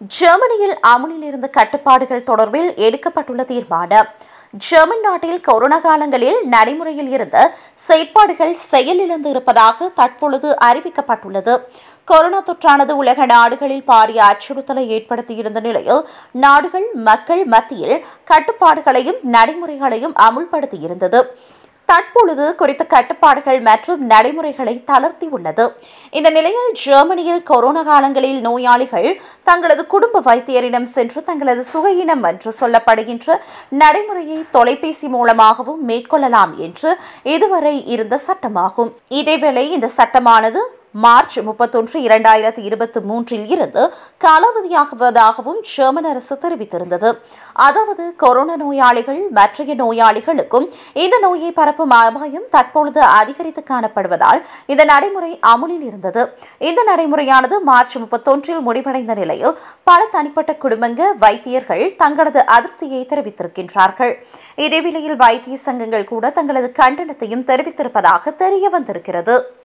ஜெர்மனியில் அமுலில் இருந்த கட்டுப்பாடுகள் தொடர்பில் எடுக்கப்பட்டுள்ள தீர்மானம் ஜெர்மன் நாட்டில் கொரோனா காலங்களில் நடைமுறையில் இருந்த செயற்பாடுகள் செயலிழந்து இருப்பதாக தற்பொழுது அறிவிக்கப்பட்டுள்ளது கொரோனா தொற்றானது உலக நாடுகளில் பாரிய அச்சுறுத்தலை ஏற்படுத்தியிருந்த நிலையில் நாடுகள் மக்கள் மத்தியில் கட்டுப்பாடுகளையும் நடைமுறைகளையும் அமுல்படுத்தியிருந்தது தற்பொழுது குறித்த கட்டுப்பாடுகள் மற்றும் நடைமுறைகளை தளர்த்தியுள்ளது இந்த நிலையில் ஜெர்மனியில் கொரோனா காலங்களில் நோயாளிகள் தங்களது குடும்ப வைத்தியரிடம் சென்று தங்களது சுகையினம் என்று சொல்லப்படுகின்ற நடைமுறையை தொலைபேசி மூலமாகவும் மேற்கொள்ளலாம் என்று இதுவரை இருந்த சட்டமாகும் இதேவேளை இந்த சட்டமானது மார்ச் முப்பத்தொன்று இரண்டாயிரத்தி இருபத்தி மூன்றில் இருந்து காலாவதியாகுவதாகவும் ஜெர்மன் அரசு தெரிவித்திருந்தது அதாவது கொரோனா நோயாளிகள் மற்றைய நோயாளிகளுக்கும் இந்த நோயை பரப்பும் அபாயம் தற்பொழுது அதிகரித்து காணப்படுவதால் இந்த நடைமுறை அமுலில் இருந்தது இந்த நடைமுறையானது மார்ச் முப்பத்தொன்றில் முடிவடைந்த நிலையில் பல தனிப்பட்ட குடும்பங்க வைத்தியர்கள் தங்களது அதிருப்தியை தெரிவித்திருக்கின்றார்கள் இதேவேளையில் வைத்திய சங்கங்கள் கூட தங்களது கண்டனத்தையும் தெரிவித்திருப்பதாக தெரிய வந்திருக்கிறது